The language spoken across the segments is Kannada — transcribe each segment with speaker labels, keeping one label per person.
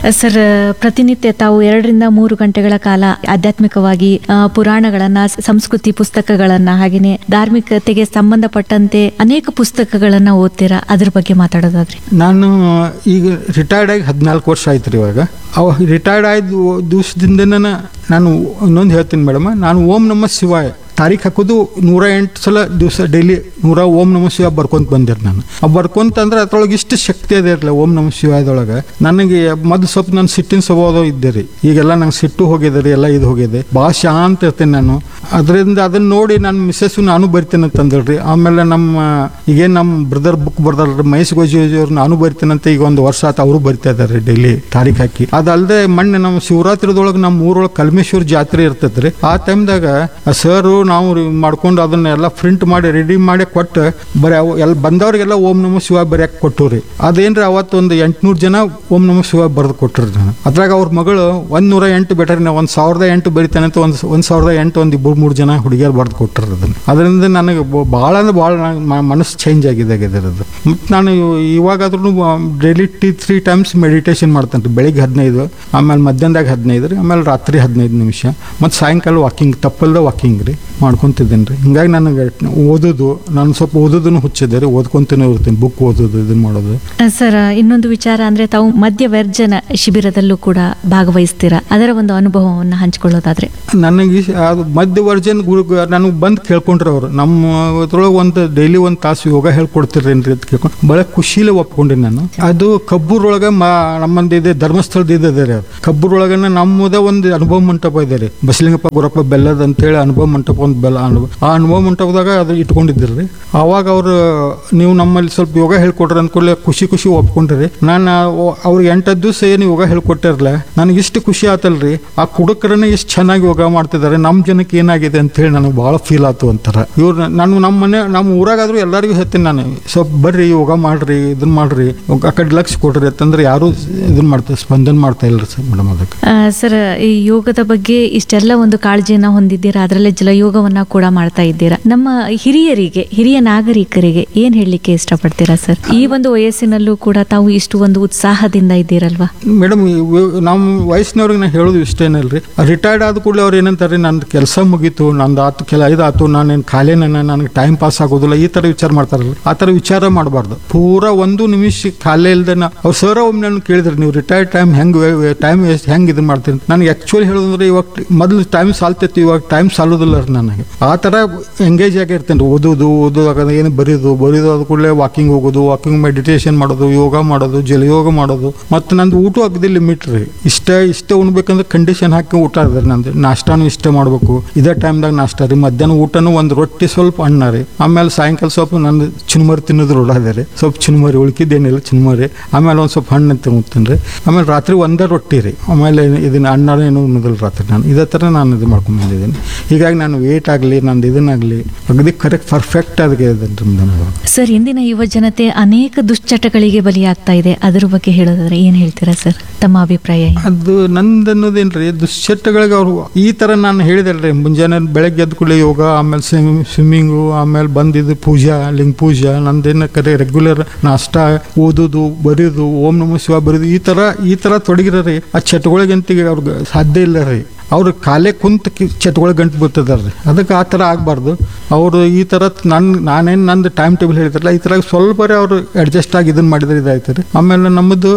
Speaker 1: ಸರ್ ಪ್ರತಿನಿತ್ಯ ತಾವು ಎರಡರಿಂದ ಮೂರು ಗಂಟೆಗಳ ಕಾಲ ಆಧ್ಯಾತ್ಮಿಕವಾಗಿ ಆ, ಪುರಾಣಗಳನ್ನ ಸ- ಸಂಸ್ಕೃತಿ ಪುಸ್ತಕಗಳನ್ನ ಹಾಗೇನೆ ಧಾರ್ಮಿಕತೆಗೆ ಸಂಬಂಧಪಟ್ಟಂತೆ ಅನೇಕ ಪುಸ್ತಕಗಳನ್ನ ಓದ್ತೀರಾ ಅದ್ರ ಬಗ್ಗೆ ಮಾತಾಡೋದಾದ್ರೆ
Speaker 2: ನಾನು ಈಗ ರಿಟೈರ್ಡ್ ಆಗಿ ಹದಿನಾಲ್ಕು ವರ್ಷ ಆಯ್ತು ರೀ ಇವಾಗ ಅವ ರಿಟೈರ್ಡ್ ಆಯ್ದು ದಿವಸದಿಂದ ನಾನು ಇನ್ನೊಂದು ಹೇಳ್ತೀನಿ ಮೇಡಮ್ ನಾನು ಓಂ ನಮ ಶಿವಾಯ ತಾರೀಖು ಹಾಕೋದು ನೂರ ಎಂಟು ಸಲ ದಿವಸ ಡೈಲಿ ನೂರ ಓಂ ನಮ ಶಿವ ಬರ್ಕೊಂತ ಬಂದಿರ್ ನಾನು ಆ ಬರ್ಕೊಂತ ಅಂದ್ರೆ ಅದ್ರೊಳಗೆ ಇಷ್ಟು ಶಕ್ತಿ ಅದೇ ಇರಲಿಲ್ಲ ಓಂ ನಮ ಶಿವಾಯದೊಳಗೆ ನನಗೆ ಮೊದಲು ಸ್ವಲ್ಪ ನಾನು ಸಿಟ್ಟಿನ ಸ್ವಭಾವ ಇದ್ದೆ ರೀ ಈಗೆಲ್ಲ ನಂಗೆ ಸಿಟ್ಟು ಹೋಗಿದೆ ರೀ ಎಲ್ಲ ಇದು ಹೋಗಿದೆ ಭಾಳ ಶಾಂತ ಇರ್ತೇನೆ ನಾನು ಅದರಿಂದ ಅದನ್ನ ನೋಡಿ ನನ್ನ ಮಿಸ್ಸಸ್ಸು ನಾನು ಬರಿತೇನೆ ಅಂತಂದಳ್ರಿ ಆಮೇಲೆ ನಮ್ಮ ಈಗೇನು ನಮ್ಮ ಬ್ರದರ್ ಬುಕ್ ಬರ್ದಾರ ಮಹೇಶ್ ಗೋಜಿ ಅವ್ರು ನಾನು ಬರಿತೇನಂತ ಈಗ ಒಂದು ವರ್ಷ ಆತ ಅವರು ಬರಿತಾ ಇದ್ದಾರೆ ಡೈಲಿ ತಾರೀಖು ಹಾಕಿ ಅದಲ್ಲದೆ ಮೊನ್ನೆ ನಮ್ಮ ಶಿವರಾತ್ರಿದೊಳಗೆ ನಮ್ಮ ಊರೊಳಗೆ ಕಲ್ಮೇಶ್ವರ ಜಾತ್ರೆ ಇರ್ತೈತೆ ರೀ ಆ ಟೈಮ್ದಾಗ ಸರು ನಾವು ರಿ- ಮಾಡ್ಕೊಂಡು ಅದನ್ನ ಎಲ್ಲ ಪ್ರಿಂಟ್ ಮಾಡಿ ರೆಡಿ ಮಾಡಿ ಕೊಟ್ಟು ಬರೀ ಅವು ಎಲ್ಲ ಬಂದವ್ರಿಗೆಲ್ಲ ಓಂ ನಮ ಶಿವ ಬರ್ಯಾಕೆ ಕೊಟ್ಟು ರೀ ಅದೇನ್ರಿ ಅವತ್ತು ಒಂದು ಎಂಟ್ನೂರು ಜನ ಓಂ ನಮ ಶಿವ ಬರೆದು ಕೊಟ್ರಿ ನಾನು ಅದ್ರಾಗ ಅವ್ರ ಮಗಳು ಒಂದ್ ನೂರ ಎಂಟು ಬೆಟರ್ ನಾವು ಒಂದು ಸಾವಿರದ ಎಂಟು ಬರಿತಾನೆ ಅಂತ ಒಂದು ಒಂದು ಸಾವಿರದ ಎಂಟು ಒಂದು ಇಬ್ಬರು ಮೂರು ಜನ ಹುಡುಗಿಯರು ಬರೆದು ಕೊಟ್ಟರು ಅದನ್ನು ಅದರಿಂದ ನನಗೆ ಭಾಳ ಅಂದ್ರೆ ಭಾಳ ಮನಸ್ಸು ಚೇಂಜ್ ಆಗಿದೆ ಆಗಿರೋದು ಮತ್ತು ನಾನು ಇವಾಗಾದ್ರೂ ಡೈಲಿ ಟಿ ತ್ರೀ ಟೈಮ್ಸ್ ಮೆಡಿಟೇಷನ್ ಮಾಡ್ತೇನೆ ರೀ ಬೆಳಿಗ್ಗೆ ಹದಿನೈದು ಆಮೇಲೆ ಮಧ್ಯಾಹ್ನದಾಗ ಹದಿನೈದು ರೀ ಆಮೇಲೆ ರಾತ್ರಿ ಹದಿನೈದು ನಿಮಿಷ ಮತ್ತು ಸಾಯಂಕಾಲ ವಾಕಿಂಗ್ ತಪ್ಪಲ್ದ ವಾಕಿಂಗ್ ರೀ ಮಾಡ್ಕೊತಿದ್ದೀನಿ ರೀ ಹಿಂಗಾಗಿ ನನಗೆ ಓದೋದು ನಾನು ಸ್ವಲ್ಪ ಓದೋದನ್ನು ಹುಚ್ಚಿದೆ ರೀ ಓದ್ಕೊಂತಾನೆ ಇರ್ತೀನಿ ಬುಕ್ ಓದೋದು ಇದನ್ನು ಮಾಡೋದು
Speaker 1: ಸರ್ ಇನ್ನೊಂದು ವಿಚಾರ ಅಂದ್ರೆ ತಾವು ಮಧ್ಯವರ್ಜನ ಶಿಬಿರದಲ್ಲೂ ಕೂಡ ಭಾಗವಹಿಸ್ತೀರಾ ಅದರ ಒಂದು ಅನುಭವವನ್ನ ಹಂಚಿಕೊಳ್ಳೋದಾದ್ರೆ
Speaker 2: ನನಗೆ ಈ- ಅದು ಮಧ್ಯವರ್ಜನ್ ಗುರು ನನಗೆ ಬಂದು ಕೇಳ್ಕೊಂಡ್ರೆ ಅವರು ನಮ್ಮ ಇದ್ರೊಳಗೆ ಒಂದು ಡೈಲಿ ಒಂದು ತಾಸು ಯೋಗ ಹೇಳ್ಕೊಡ್ತಿರೇನ್ರಿ ಅಂತ ಕೇಳ್ಕೊಂಡು ಭಾಳ ಖುಷಿಲೇ ಒಪ್ಕೊಂಡೆ ನಾನು ಅದು ಕಬ್ಬೂರೊಳಗೆ ಮಾ ನಮ್ಮಂದು ಇದೆ ಧರ್ಮಸ್ಥಳದ ಇದೆ ರೀ ಅದು ಕಬ್ಬೂರೊಳಗನ ನಮ್ಮದೇ ಒಂದು ಅನುಭವ ಮಂಟಪ ಇದೆ ರೀ ಬಸಲಿಂಗಪ್ಪ ಗುರಪ್ಪ ಬೆಲ್ಲದ ಅಂತೇಳಿ ಅನುಭವ ಮಂಟಪ ಒಂದು ಬೆಲ್ಲ ಅನುಭವ ಆ ಅನುಭವ ಮಂಟಪದಾಗ ಅದು ಇಟ್ಕೊಂಡಿದ್ದಿರಿ ರೀ ಅವಾಗ ಅವರು ನೀವು ನಮ್ಮಲ್ಲಿ ಸ್ವಲ್ಪ ಯೋಗ ಹೇಳ್ಕೊಡ್ರಿ ಅಂದ್ಕೊಳ್ಳಿ ಖುಷಿ ಖುಷಿ ಒಪ್ಕೊಂಡ್ರಿ ನಾನು ಅವ್ರಿಗೆ ಎಂಟತ್ತು ದಿವಸ ಏನು ಯೋಗ ಹೇಳ್ಕೊಟ್ಟಿರಲ್ಲ ನನಗೆ ಇಷ್ಟು ಖುಷಿ ಆತಲ್ರಿ ಆ ಕುಡುಕರನ್ನ ಇಷ್ಟು ಚೆನ್ನಾಗಿ ಯೋಗ ಮಾಡ್ತಿದ್ದಾರೆ ನಮ್ಮ ಜನಕ್ಕೆ ಏನಾಗಿದೆ ಅಂತ ಹೇಳಿ ನನಗೆ ಭಾಳ ಫೀಲ್ ಆಯ್ತು ಅಂತಾರ ಇವ್ರು ನಾನು ನಮ್ಮ ಮನೆ ನಮ್ಮ ಊರಾಗಾದ್ರೂ ಎಲ್ಲರಿಗೂ ಹೇಳ್ತೀನಿ ನಾನು ಸ್ವಲ್ಪ ಬರ್ರಿ ಯೋಗ ಮಾಡ್ರಿ ಇದನ್ನ ಮಾಡ್ರಿ ಆ ಕಡೆ ಲಕ್ಷ ಕೊಡ್ರಿ ಅಂತಂದ್ರೆ ಯಾರು ಇದನ್ನ ಮಾಡ್ತಾರೆ ಸ್ಪಂದನ ಮಾಡ್ತಾ ಇಲ್ಲ ಸರ್ ಮೇಡಮ್ ಅದಕ್ಕೆ
Speaker 1: ಆ, ಸರ್ ಈ ಯೋಗದ ಬಗ್ಗೆ ಇಷ್ಟೆಲ್ಲ ಒಂದು ಕಾಳಜಿಯನ್ನ ಹೊಂದಿದ್ದೀರಾ ಅದರಲ್ಲೇ ಜಲಯೋಗವನ್ನ ಕೂಡ ಮಾಡ್ತಾ ಇದ್ದೀರಾ ನಮ್ಮ ಹಿರಿಯರಿಗೆ ಹಿರಿಯ ನಾಗರಿಕರಿಗೆ ಏನ್ ಹೇಳಲಿಕ್ಕೆ ಇಷ್ಟಪಡ್ತೀರಾ ಸರ್ ಈ ಒಂದು ವಯಸ್ಸಿನಲ್ಲೂ ಕೂಡ ತಾವು ಇಷ್ಟು ಒಂದು ಉತ್ಸಾಹದಿಂದ ಇದ್ದೀರಲ್ವಾ
Speaker 2: ಮೇಡಮ್ ನಮ್ಮ ವಯಸ್ಸಿನವ್ರಿಗೆ ನಾನು ಹೇಳೋದು ಇಷ್ಟೇನಲ್ರಿ ರಿಟೈರ್ಡ್ ಆದ ಕೂಡಲೇ ಅವ್ರು ಏನಂತಾರೆ ನಂದು ಕೆಲಸ ಮುಗೀತು ನಂದು ಆತು ಕೆಲ ಇದಾತು ನಾನೇನು ಖಾಲಿನ ನನಗೆ ಟೈಮ್ ಪಾಸ್ ಆಗೋದಿಲ್ಲ ಈ ಥರ ವಿಚಾರ ಮಾಡ್ತಾರಲ್ಲ ಆ ಥರ ವಿಚಾರ ಮಾಡಬಾರ್ದು ಪೂರ ಒಂದು ನಿಮಿಷ ಖಾಲಿ ಇಲ್ದೆ ಅವ್ರು ಸರ್ ಒಮ್ಮೆ ನಾನು ಕೇಳಿದ್ರಿ ನೀವು ರಿಟೈರ್ಡ್ ಟೈಮ್ ಹೆಂಗೆ ಟೈಮ್ ಎಷ್ಟು ಹೆಂಗೆ ಇದನ್ನ ಮಾಡ್ತೀನಿ ನನಗೆ ಆ್ಯಕ್ಚುಲಿ ಹೇಳೋದಂದ್ರೆ ಇವಾಗ ಮೊದಲು ಟೈಮ್ ಸಾಲ್ತಿತ್ತು ಇವಾಗ ಟೈಮ್ ಸಾಲೋದಿಲ್ಲ ರೀ ನನಗೆ ಆ ಥರ ಎಂಗೇಜ್ ಆಗಿರ್ತೇನೆ ರೀ ಓದೋದು ಓದೋದಾಗ ಏನು ಬರೀದು ಬರೀದು ಅದ ಕೂಡಲೇ ವಾಕಿಂಗ್ ಹೋಗೋದು ವಾಕಿಂಗ್ ಮೆಡಿಟೇಷನ್ ಮಾಡೋದು ಯೋಗ ಮಾಡೋದು ಜಲಯೋಗ ಮಾಡೋದು ಮತ್ತು ನಂದು ಊಟ ಅಗದಿ ಲಿಮಿಟ್ ರೀ ಇಷ್ಟ ಇಷ್ಟ ಉಣ್ಬೇಕಂದ್ರೆ ಕಂಡೀಷನ್ ಹಾಕಿ ಊಟ ಅದ ರೀ ನಂದು ನಾಷ್ಟಾನು ಇಷ್ಟ ಮಾಡಬೇಕು ಇದೇ ಟೈಮ್ದಾಗ ನಾಷ್ಟ ರೀ ಮಧ್ಯಾಹ್ನ ಊಟನೂ ಒಂದು ರೊಟ್ಟಿ ಸ್ವಲ್ಪ ಅನ್ನ ರೀ ಆಮೇಲೆ ಸಾಯಂಕಾಲ ಸ್ವಲ್ಪ ನಂದು ಚಿನ್ಮರಿ ತಿನ್ನೋದು ರೂಢ ಅದೇ ರೀ ಸ್ವಲ್ಪ ಚಿನ್ಮರಿ ಉಳ್ಕಿದ್ದೇನಿಲ್ಲ ಚಿನ್ಮರಿ ಆಮೇಲೆ ಒಂದು ಸ್ವಲ್ಪ ಹಣ್ಣು ತಿನ್ನುತ್ತೀನಿ ರೀ ಆಮೇಲೆ ರಾತ್ರಿ ಒಂದೇ ರೊಟ್ಟಿ ರೀ ಆಮೇಲೆ ಇದನ್ನ ಅನ್ನ ಏನು ಉಣ್ಣೋದಿಲ್ಲ ರಾತ್ರಿ ನಾನು ಇದೇ ಥರ ನಾನು ಇದು ಮಾಡ್ಕೊಂಡು ಬಂದಿದ್ದೀನಿ ಹೀಗಾಗಿ ನಾನು ವೇಟ್ ಆಗಲಿ ನಂದು ಇದನ್ನಾಗಲಿ ಅಗದಿ ಕರೆಕ್ಟ್ ಪರ್ಫೆಕ್ಟ್ ಆಗಿ ಇದೆ ರೀ ಮೇಡಮ್
Speaker 1: ಸರ್ ಇಂದಿನ ಯುವ ಜನತೆ ಅನೇಕ ದುಶ್ಚಟಗಳಿಗೆ ಬಲಿಯಾಗ್ತಾ ಇದೆ ಅದರ ಬಗ್ಗೆ ಹೇಳೋದಾದ್ರೆ ಏನ್ ಹೇಳ್ತೀರಾ ಸರ್ ತಮ್ಮ ಅಭಿಪ್ರಾಯ ಏನು?
Speaker 2: ಅದು ನಂದು ಅನ್ನೋದೇನ್ರಿ ದುಶ್ಚಟಗಳಿಗೆ ಅವರು ಈ ಥರ ನಾನು ಹೇಳಿದಲ್ರಿ ಮುಂಜಾನೆ ಬೆಳಗ್ಗೆ ಎದ್ದ ಕೂಡಲೇ ಯೋಗ ಆಮೇಲೆ ಸ್ವಿಮ್ಮಿಂಗು ಆಮೇಲೆ ಬಂದಿದ್ದು ಪೂಜಾ ಲಿಂಗ ಪೂಜಾ ನಂದೇನು ಕರೆ ರೆಗ್ಯುಲರ್ ನಾಷ್ಟ ಓದೋದು ಬರೆಯೋದು ಓಂ ನಮ ಶಿವ ಬರೆಯೋದು ಈ ಥರ ಈ ಥರ ತೊಡಗಿರಿ ಆ ಚಟಗಳಿಗಂತ ಅವ್ರಿಗೆ ಸಾಧ್ಯ ಇಲ್ಲ ರೀ ಅವ್ರು ಕಾಲೇ ಕುಂತ ಚಟಗಳಿಗೆ ಗಂಟು ಬೀಳ್ತಿದಾರೆ ರೀ ಅದಕ್ಕೆ ಆ ಥರ ಆಗಬಾರ್ದು ಅವರು ಈ ಥರ ನನ್ನ ನಾನೇನು ನಂದು ಟೈಮ್ ಟೇಬಲ್ ಹೇಳಿದ್ರಲ್ಲ ಈ ಥರ ಸ್ವಲ್ಪ ಅವರು ಅಡ್ಜಸ್ಟ್ ಆಗಿ ಇದನ್ನು ಮಾಡಿದ್ರೆ ಇದಾಯ್ತು ರೀ ಆಮೇಲೆ ನಮ್ಮದು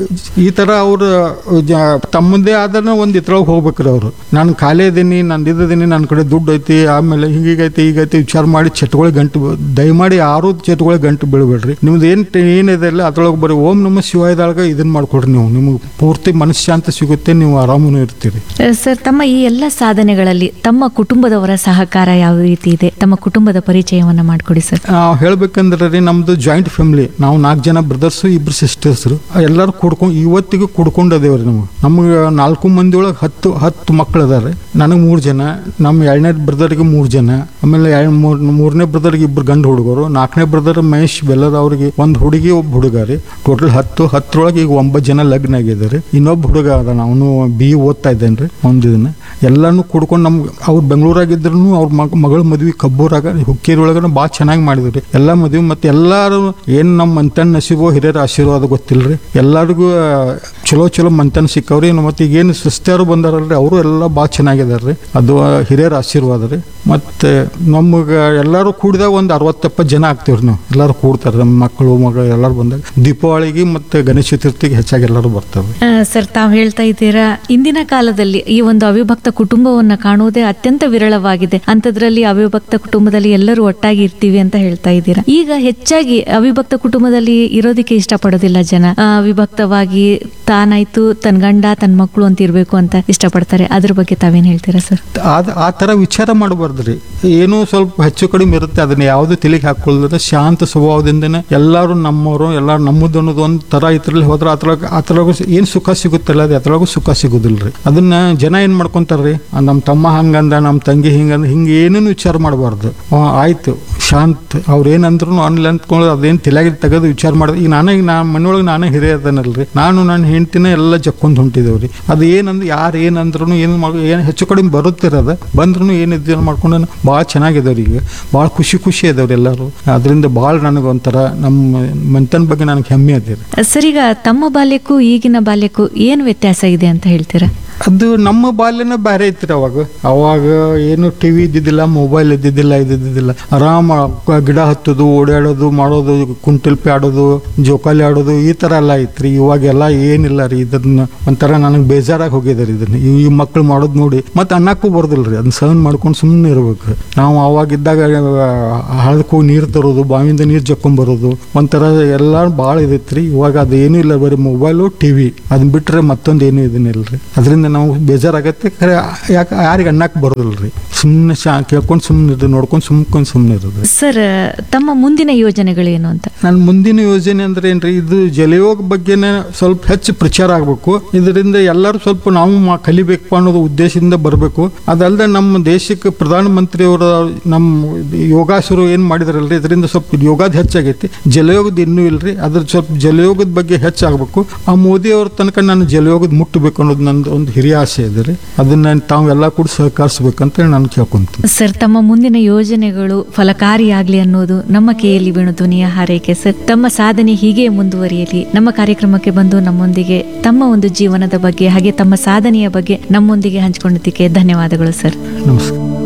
Speaker 2: ಈ ಥರ ಅವರು ತಮ್ಮದೇ ಆದನ ಒಂದು ಇದ್ರೊಳಗೆ ಹೋಗ್ಬೇಕ್ರಿ ಅವರು ನಾನು ಖಾಲಿ ಇದ್ದೀನಿ ನಾನು ಇದ್ದೀನಿ ನನ್ನ ಕಡೆ ದುಡ್ಡು ಐತಿ ಆಮೇಲೆ ಹೀಗೈತಿ ಹೀಗೈತಿ ವಿಚಾರ ಮಾಡಿ ಚಟಗಳಿಗೆ ಗಂಟು ಬೀಳ್- ದಯಮಾಡಿ ಯಾರು ಚಟಗಳಿಗೆ ಗಂಟು ಬೀಳ್ಬೇಡ್ರಿ ನಿಮ್ದು ಏನು ಏನಿದೆ ಅಲ್ಲ ಅದ್ರೊಳಗೆ ಬರೀ ಓಂ ನಮ ಶಿವಾಯದೊಳಗೆ ಇದನ್ನ ಮಾಡ್ಕೊಡ್ರಿ ನೀವು ನಿಮಗೆ ಪೂರ್ತಿ ಮನಃಶಾಂತಿ ಸಿಗುತ್ತೆ ನೀವು ಆರಾಮೂ ಇರ್ತೀರಿ
Speaker 1: ಆ, ಸರ್ ತಮ್ಮ ಈ ಎಲ್ಲ ಸಾಧನೆಗಳಲ್ಲಿ ತಮ್ಮ ಕುಟುಂಬದವರ ಸಹಕಾರ ಯಾವ ರೀತಿ ಇದೆ ತಮ್ಮ ಕುಟುಂಬದ ಪರಿಚಯವನ್ನ ಮಾಡಿಕೊಡಿ ಸರ್
Speaker 2: ನಾವು ಹೇಳ್ಬೇಕಂದ್ರೆ ರೀ ನಮ್ದು ಜಾಯಿಂಟ್ ಫ್ಯಾಮಿಲಿ ನಾವು ನಾಲ್ಕು ಜನ ಬ್ರದರ್ಸು ಇಬ್ರು ಸಿಸ್ಟರ್ಸ್ರು ಎಲ್ಲರೂ ಕುಡ್ಕೊಂಡು ಇವತ್ತಿಗೂ ಕುಡ್ಕೊಂಡು ಅದೇವ್ರಿ ನಮಗೆ ನಮ್ಗೆ ನಾಲ್ಕು ಮಂದಿ ಒಳಗೆ ಹತ್ತು ಹತ್ತು ಮಕ್ಳು ಅದಾರೆ ನನಗೆ ಮೂರು ಜನ ನಮ್ಮ ಎರಡನೇ ಬ್ರದರ್ಗೆ ಮೂರು ಜನ ಆಮೇಲೆ ಎರಡು ಮೂರು ಮೂರನೇ ಬ್ರದರ್ಗೆ ಇಬ್ರು ಗಂಡು ಹುಡುಗರು ನಾಲ್ಕನೇ ಬ್ರದರ್ ಮಹೇಶ್ ಬೆಲ್ಲದ ಅವ್ರಿಗೆ ಒಂದು ಹುಡುಗಿ ಒಬ್ಬ ಹುಡುಗ ರೀ ಟೋಟಲ್ ಹತ್ತು ಹತ್ತರೊಳಗೆ ಈಗ ಒಂಬತ್ತು ಜನ ಲಗ್ನ ಆಗಿದ್ದಾರೆ ಇನ್ನೊಬ್ಬ ಹುಡುಗ ಅದ ಅವನು ಬಿ ಓದ್ತಾ ಇದ್ದೇನೆ ರೀ ಒಂದು ಇದನ್ನ ಎಲ್ಲಾನು ಕುಡ್ಕೊಂಡು ನಮ್ಗೆ ಅವ್ರು ಬೆಂಗಳೂರಾಗಿದ್ರು ಅವ್ರ ಮಗ ಮಗಳ ಮದ್ವೆ ಕಬ್ಬೂರಾಗ ಹುಕ್ಕೇರಿ ಒಳಗನ ಭಾಳ ಚೆನ್ನಾಗಿ ಮಾಡಿದ್ರಿ ಎಲ್ಲ ಮದುವೆ ಮತ್ತೆ ಎಲ್ಲಾರು ಏನು ನಮ್ಮ ಮಂತಣ್ಣ ನಸೀಬೋ ಹಿರಿಯರ ಆಶೀರ್ವಾದ ಗೊತ್ತಿಲ್ರಿ ಎಲ್ಲರಿಗೂ ಆ, ಚಲೋ ಚಲೋ ಚಲೋ ಮಂತನ ಸಿಕ್ಕವ್ರಿ ಮತ್ತು ಈಗೇನು ಸಿಸ್ಟರು ಬಂದಾರಲ್ರಿ ಅವರು ಎಲ್ಲ ಭಾಳ ಚೆನ್ನಾಗಿದಾರೆ ರೀ ಅದು ಹಿರಿಯರ ಆಶೀರ್ವಾದ ರೀ ಮತ್ತು ನಮಗೆ ಎಲ್ಲರೂ ಕೂಡಿದಾಗ ಒಂದು ಅರವತ್ತೆಪ್ಪತ್ತು ಜನ ಆಗ್ತೀವ್ರಿ ನಾವು ಎಲ್ಲರೂ ಕೂಡ್ತಾರೆ ನಮ್ಮ ಮಕ್ಕಳು ಮಗಳು ಎಲ್ಲರೂ ಬಂದಾಗ ದೀಪಾವಳಿಗೆ ಮತ್ತು ಗಣೇಶ ಚತುರ್ಥಿಗೆ ಹೆಚ್ಚಾಗಿ ಎಲ್ಲರೂ ಬರ್ತಾರೆ
Speaker 1: ಆ, ಸರ್ ತಾವು ಹೇಳ್ತಾ ಇದ್ದೀರಾ ಇಂದಿನ ಕಾಲದಲ್ಲಿ ಈ ಒಂದು ಅವಿಭಕ್ತ ಕುಟುಂಬವನ್ನ ಕಾಣುವುದೇ ಅತ್ಯಂತ ವಿರಳವಾಗಿದೆ ಅಂಥದ್ರಲ್ಲಿ ಅವಿಭಕ್ತ ಕುಟುಂಬದಲ್ಲಿ ಎಲ್ಲರೂ ಒಟ್ಟಾಗಿ ಇರ್ತೀವಿ ಅಂತ ಹೇಳ್ತಾ ಇದ್ದೀರಾ ಈಗ ಹೆಚ್ಚಾಗಿ ಅವಿಭಕ್ತ ಕುಟುಂಬದಲ್ಲಿ ಇರೋದಕ್ಕೆ ಇಷ್ಟಪಡೋದಿಲ್ಲ ಜನ ಆ, ವಿಭಕ್ತವಾಗಿ ತಾನಾಯ್ತು ತನ್ನ ಗಂಡ ತನ್ನ ಮಕ್ಕಳು ಅಂತ ಇರಬೇಕು ಅಂತ ಇಷ್ಟಪಡ್ತಾರೆ ಅದ್ರ ಬಗ್ಗೆ ತಾವೇನ್ ಹೇಳ್ತೀರಾ ಸರ್
Speaker 2: ಆದ ಆ ಥರ ವಿಚಾರ ಮಾಡಬಾರ್ದ್ರಿ ಏನೋ ಸ್ವಲ್ಪ ಹೆಚ್ಚು ಕಡಿಮೆ ಇರುತ್ತೆ ಅದನ್ನ ಯಾವುದು ತಲೆಗೆ ಹಾಕೊಳ್ಳದ್ರೆ ಶಾಂತ ಸ್ವಭಾವದಿಂದನೇ ಎಲ್ಲರೂ ನಮ್ಮವರು ಎಲ್ಲರೂ ನಮ್ಮದು ಅನ್ನೋದು ಒಂದು ಥರ ಇದ್ರಲ್ಲಿ ಹೋದ್ರೆ ಅದ್ರೊಳಗೆ ಅದ್ರೊಳಗೂ ಏನು ಸುಖ ಸಿಗುತ್ತಲ್ಲ ಅದು ಅದ್ರೊಳಗೂ ಸುಖ ಸಿಗೋದಿಲ್ಲ ರೀ ಅದನ್ನ ಜನ ಏನು ಮಾಡ್ಕೊಂತಾರ್ರಿ ನಮ್ಮ ತಮ್ಮ ಹಂಗಂದ ನಮ್ಮ ತಂಗಿ ಹಿಂಗಂದ ಹಿಂಗೆ ಏನೇನು ವಿಚಾರ ಮಾಡಬಾರ್ದು ಆಯ್ತು ಶಾಂತ್ ಅವ್ರು ಏನಂದ್ರು ಅನ್ಲಿ ಅಂದ್ಕೊಂಡು ಅದೇನು ತಲೆಗೆ ತೆಗೆದು ವಿಚಾರ ಮಾಡಿದ್ರೆ ಈಗ ನಾನೇ ಈಗ ನಾ ಮನೆಯೊಳಗೆ ನಾನೇ ಹಿರಿಯ ಅದನ್ನಲ್ರಿ ನಾನು ನನ್ನ ಹೆಂಡ್ತಿನ ಎಲ್ಲ ಜಕ್ಕೊಂಡು ಹೊಂಟಿದ್ದೇವ್ರಿ ಅದು ಏನಂದ್ರೆ ಯಾರು ಏನಂದ್ರು ಏನು ಮಾಡ ಏನು ಹೆಚ್ಚು ಕಡಿಮೆ ಬರುತ್ತಿರೋದ ಬಂದ್ರು ಏನು ಇದು ಮಾಡ್ಕೊಂಡು ಭಾಳ ಚೆನ್ನಾಗಿದಾವ್ರಿ ಈಗ ಭಾಳ ಖುಷಿ ಖುಷಿ ಇದಾವ್ರಿ ಎಲ್ಲರೂ ಅದರಿಂದ ಭಾಳ ನನಗೆ ಒಂಥರ ನಮ್ಮ ಮಂತನ ಬಗ್ಗೆ ನನಗೆ ಹೆಮ್ಮೆ ಅದೇ ರೀ
Speaker 1: ಸರ್ ಈಗ ತಮ್ಮ ಬಾಲ್ಯಕ್ಕೂ ಈಗಿನ ಬಾಲ್ಯಕ್ಕೂ ಏನು ವ್ಯತ್ಯಾಸ ಇದೆ ಅಂತ ಹೇಳ್ತೀರಾ
Speaker 2: ಅದು ನಮ್ಮ ಬಾಲ್ಯನ ಬೇರೆ ಐತ್ರಿ ಅವಾಗ ಅವಾಗ ಏನು ಟಿ ವಿ ಇದ್ದಿದ್ದಿಲ್ಲ ಮೊಬೈಲ್ ಇದ್ದಿದ್ದಿಲ್ಲ ಇದ್ದಿದ್ದಿಲ್ಲ ಆರಾಮ ಕ- ಗಿಡ ಹತ್ತೋದು ಓಡಾಡೋದು ಮಾಡೋದು ಕುಂಟಲ್ಪಿ ಆಡೋದು ಜೋಕಾಲಿ ಆಡೋದು ಈ ಥರ ಎಲ್ಲ ಐತ್ರಿ ಇವಾಗೆಲ್ಲ ಏನಿಲ್ಲ ರೀ ಇದನ್ನ ಒಂಥರ ನನಗೆ ಬೇಜಾರಾಗಿ ಹೋಗಿದೆ ರೀ ಇದನ್ನ ಈ ಮಕ್ಳು ಮಾಡೋದು ನೋಡಿ ಮತ್ತೆ ಅನ್ನಕ್ಕೂ ಬರ್ದಿಲ್ಲ ರೀ ಅದನ್ನ ಸಹನ್ ಮಾಡ್ಕೊಂಡು ಸುಮ್ಮನೆ ಇರ್ಬೇಕು ನಾವು ಅವಾಗಿದ್ದಾಗ ಹಳದಕ್ಕೆ ಹೋಗಿ ನೀರು ತರೋದು ಬಾವಿಯಿಂದ ನೀರು ಜಕ್ಕೊಂಬರೋದು ಒಂಥರ ಎಲ್ಲ ಭಾಳ ಇದೈತ್ರಿ ಇವಾಗ ಅದು ಏನೂ ಇಲ್ಲ ಬರೀ ಮೊಬೈಲು ಟಿ ವಿ ಅದನ್ನ ಬಿಟ್ಟರೆ ಮತ್ತೊಂದು ಏನೂ ಇದನ್ನಿಲ್ಲ ರೀ ಅದರಿಂದ ನಾವು ಬೇಜಾರಾಗತ್ತೆ ಖರೆ ಯಾಕೆ ಯಾರಿಗೆ ಅನ್ನಕ್ಕೆ ಬರೋದಿಲ್ಲ ರೀ ಸುಮ್ಮನೆ ಶಾ ಕೇಳ್ಕೊಂಡು ಸುಮ್ಮನೆ ಇರೋದು ನೋಡ್ಕೊಂಡು ಸುಮ್ಕೊಂಡು ಸುಮ್ಮನೆ ಇರೋದು
Speaker 1: ಸರ್ ತಮ್ಮ ಮುಂದಿನ ಯೋಜನೆಗಳೇನು ಅಂತ
Speaker 2: ನನ್ನ ಮುಂದಿನ ಯೋಜನೆ ಅಂದ್ರೆ ಏನ್ರಿ ಇದು ಜಲಯೋಗ ಬಗ್ಗೆನೇ ಸ್ವಲ್ಪ ಹೆಚ್ಚು ಪ್ರಚಾರ ಆಗಬೇಕು ಇದರಿಂದ ಎಲ್ಲರೂ ಸ್ವಲ್ಪ ನಾವು ಮಾ- ಕಲಿಬೇಕು ಅನ್ನೋದು ಉದ್ದೇಶದಿಂದ ಬರಬೇಕು ಅದಲ್ಲದೆ ನಮ್ಮ ದೇಶಕ್ಕೆ ಪ್ರಧಾನಮಂತ್ರಿಯವರ ನಮ್ಮ ಯೋಗಾಸರು ಏನು ಮಾಡಿದಾರಲ್ರಿ ಇದರಿಂದ ಸ್ವಲ್ಪ ಯೋಗದ ಹೆಚ್ಚಾಗೈತಿ ಜಲಯೋಗದ ಇನ್ನೂ ಇಲ್ರಿ ಅದ್ರ ಸ್ವಲ್ಪ ಜಲಯೋಗದ ಬಗ್ಗೆ ಹೆಚ್ಚಾಗಬೇಕು ಆ ಮೋದಿ ಅವ್ರ ತನಕ ನಾನು ಜಲಯೋಗದ ಮುಟ್ಟಬೇಕು ಅನ್ನೋದು ನಂದು ಒಂದು ಹಿರಿಯ ಆಸೆ ಇದೆ ರೀ ಅದನ್ನ ತಾವೆಲ್ಲ ಕೂಡ ಸಹಕರಿಸ್ಬೇಕಂತ ನಾನು ಕೇಳ್ಕೊಂತೀನಿ
Speaker 1: ಸರ್ ತಮ್ಮ ಮುಂದಿನ ಯೋಜನೆಗಳು ಫಲಕಾರಿಯಾಗ್ಲಿ ಅನ್ನೋದು ನಮ್ಮ ಕೆಯಲ್ಲಿ ಬೀಣು ಧ್ವನಿಯ ಹಾರೈಕೆ ಸರ್ ತಮ್ಮ ಸಾಧನೆ ಹೀಗೆ ಮುಂದುವರಿಯಲಿ ನಮ್ಮ ಕಾರ್ಯಕ್ರಮಕ್ಕೆ ಬಂದು ನಮ್ಮೊಂದಿಗೆ ತಮ್ಮ ಒಂದು ಜೀವನದ ಬಗ್ಗೆ ಹಾಗೆ ತಮ್ಮ ಸಾಧನೆಯ ಬಗ್ಗೆ ನಮ್ಮೊಂದಿಗೆ ಹಂಚಿಕೊಂಡಿದ್ದಕ್ಕೆ ಧನ್ಯವಾದಗಳು ಸರ್
Speaker 2: ನಮಸ್ಕಾರ